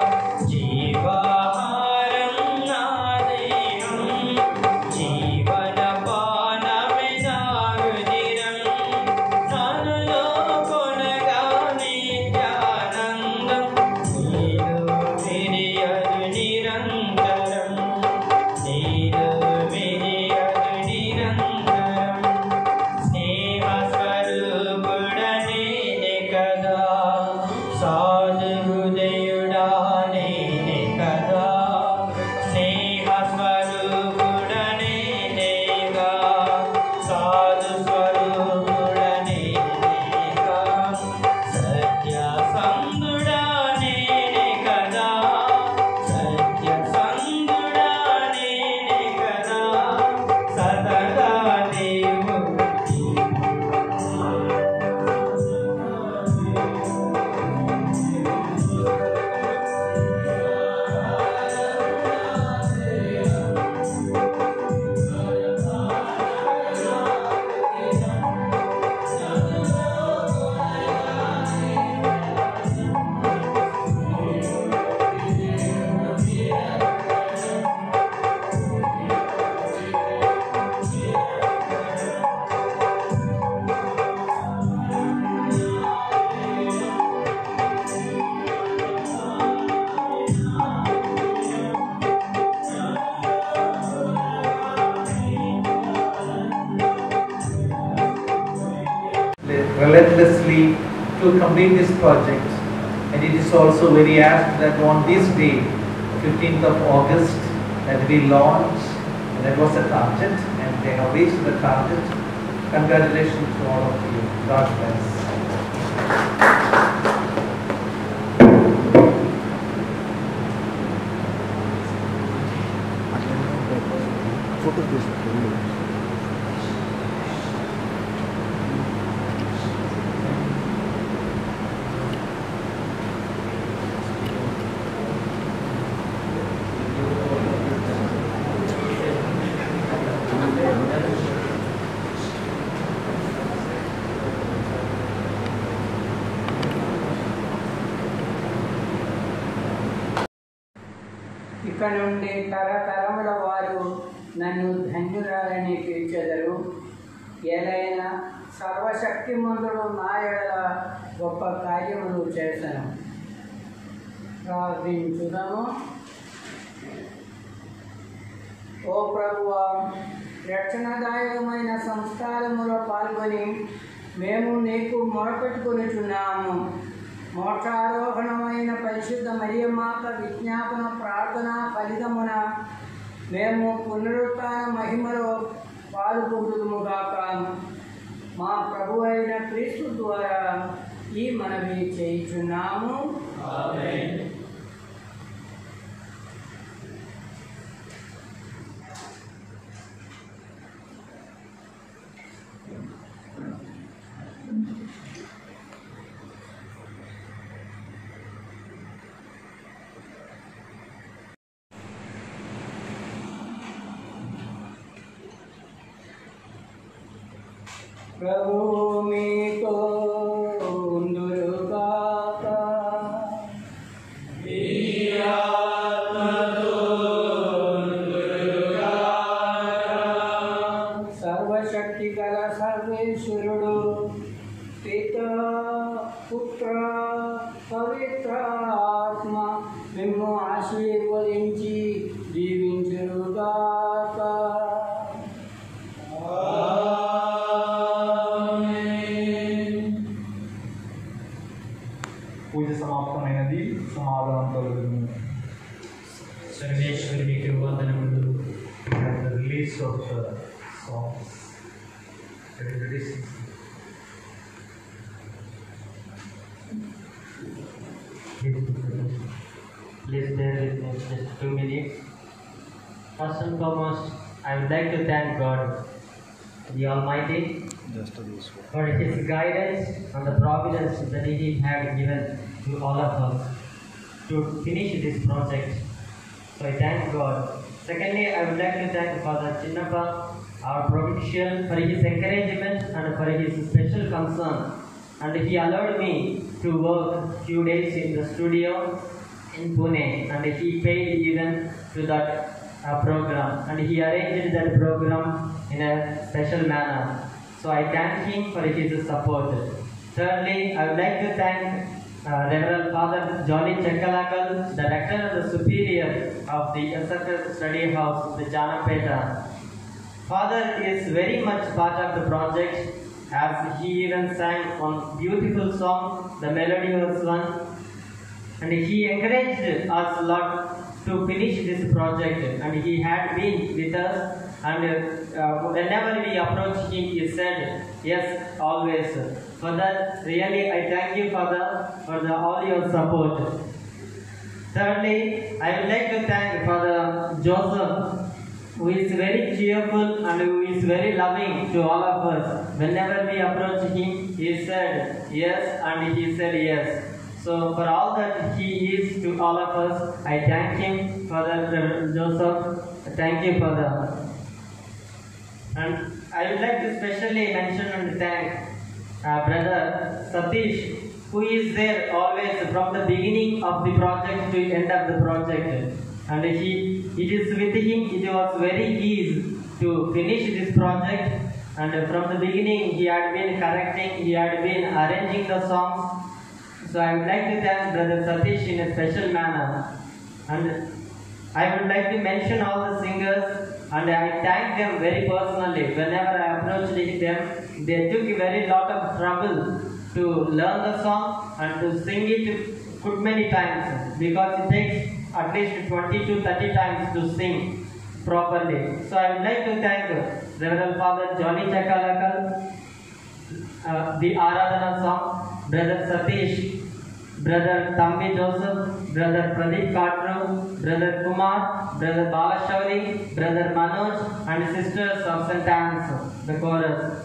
జీవాహారం నా దేహం జీవన పానమే నా రుధిరం నన్నులో కొనగా నిత్యానందం నీలో విరియదు నిరంతరం నీలో విరియదు నిరంతరం స్నేహ స్వరూపుడనే కదా సాధు హృదయుడా నేనే కదా స్నేహ స్వరూపుడనే నేగా సాధు స్వరూపుడనే నేగా సత్య సందుడా నేనే కదా సత్య సందుడా నేనే కదా సతదా దేవుడు relentlessly to complete this project. And it is also very apt that on this day, 15th of August, that we launched, and that was the target, and they have reached the target. Congratulations to all of you. God bless. ఇక నుండి తరతరముల వారు నన్ను ధన్యురాలని పిలిచెదరు ఏదైనా సర్వశక్తిమంతుడు నా ఎడల గొప్ప కార్యములు చేశాను ప్రార్థించుదము ఓ ప్రభువా రక్షణదాయకమైన సంస్కారములో పాల్గొని మేము నీకు మొరపెట్టుకొనిచున్నాము మోక్షారోహణమైన పరిశుద్ధ మరియమాత విజ్ఞాపన ప్రార్థన ఫలితమున మేము పునరుత్థాన మహిమలో పాల్గొందుముగాక మా ప్రభు అయిన క్రీస్తు ద్వారా ఈ మనవి చేయుచున్నాము ప్రభువు మీతో ఉందురుగాక సర్వశక్తి గల సర్వేశ్వరుడు పిత పుత్ర పవిత్రాత్మ మేము ఆశీర్వదించి జీవించురుగాక పూజ సమాప్తమైనది సమాధానం తొలగింది సర్వేశ్వరునికి వందనములు And the release of uh, songs. Everybody sings. Please bear with me just two minutes. First and foremost, I would like to thank God, the Almighty, for His guidance and the providence that He has given to all of us to finish this project. So I thank God. Secondly, I would like to thank Father Chinnappa, our provincial, for his encouragement and for his special concern. And he allowed me to work few days in the studio in Pune, and he paid even to that uh, program, and he arranged that program in a special manner. So I thank him for his support. Thirdly, I would like to thank uh, Reverend Father Johnny Chekalakal, the rector and the superior of the SFS Study House, the Janapeta. Father is very much part of the project as he even sang one beautiful song, the melodious one, and he encouraged us a lot to finish this project and he had been with us and uh, whenever we approach him he said yes always for that really i thank you father for the, all your support thirdly i would like to thank father joseph who is very cheerful and who is very loving to all of us whenever we approach him he said yes and he said yes so for all that he is to all of us, I thank him, Father Reverend Joseph. Thank you, Father. And I would like to specially mention and thank uh, Brother Satish, who is there always from the beginning of the project to end of the project. And he, it is with him, it was very easy to finish this project. And from the beginning, he had been correcting, he had been arranging the songs, so I would like to thank Brother Satish in a special manner. And I would like to mention all the singers and I thank them very personally. Whenever I approached them, they took a very lot of trouble to learn the song and to sing it good many times because it takes at least 20 to 30 times to sing properly. So I would like to thank Reverend Father Johnny Chakalakal, uh, the Aradhana song, Brother Satish, Brother Tambi Joseph, Brother Pradeep Katru, Brother Kumar, Brother Balashauri, Brother Manoj, and Sisters of St. Anne's, the chorus.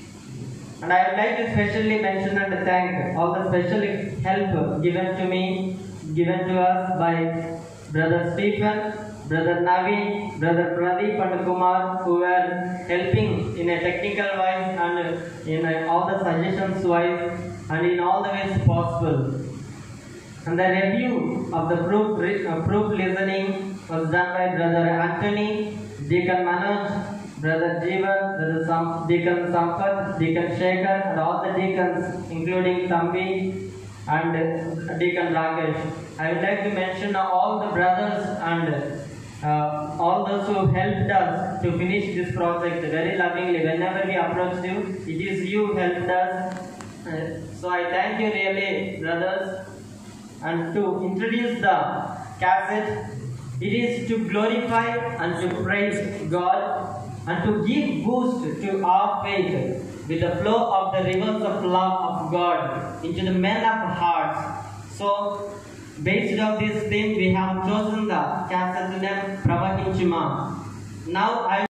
And I would like to specially mention and thank all the special help given to me, given to us by Brother Stephen, Brother Navi, Brother Pradeep and Kumar who were helping in a technical wise and in a, all the suggestions wise and in all the ways possible. And the review of the proof, re- uh, proof listening was done by Brother Anthony, Deacon Manoj, Brother Jeevan, Brother Sam, Deacon Sampath, Deacon Shekhar, and all the deacons, including Tambi and uh, Deacon Rakesh. I would like to mention all the brothers and uh, all those who helped us to finish this project very lovingly. Whenever we approached you, it is you who helped us. Uh, so I thank you really, brothers. And to introduce the cassette, it is to glorify and to praise God and to give boost to our faith with the flow of the rivers of love of God into the men of hearts. So, based on this theme, we have chosen the chapter name Pravahinchima. Now I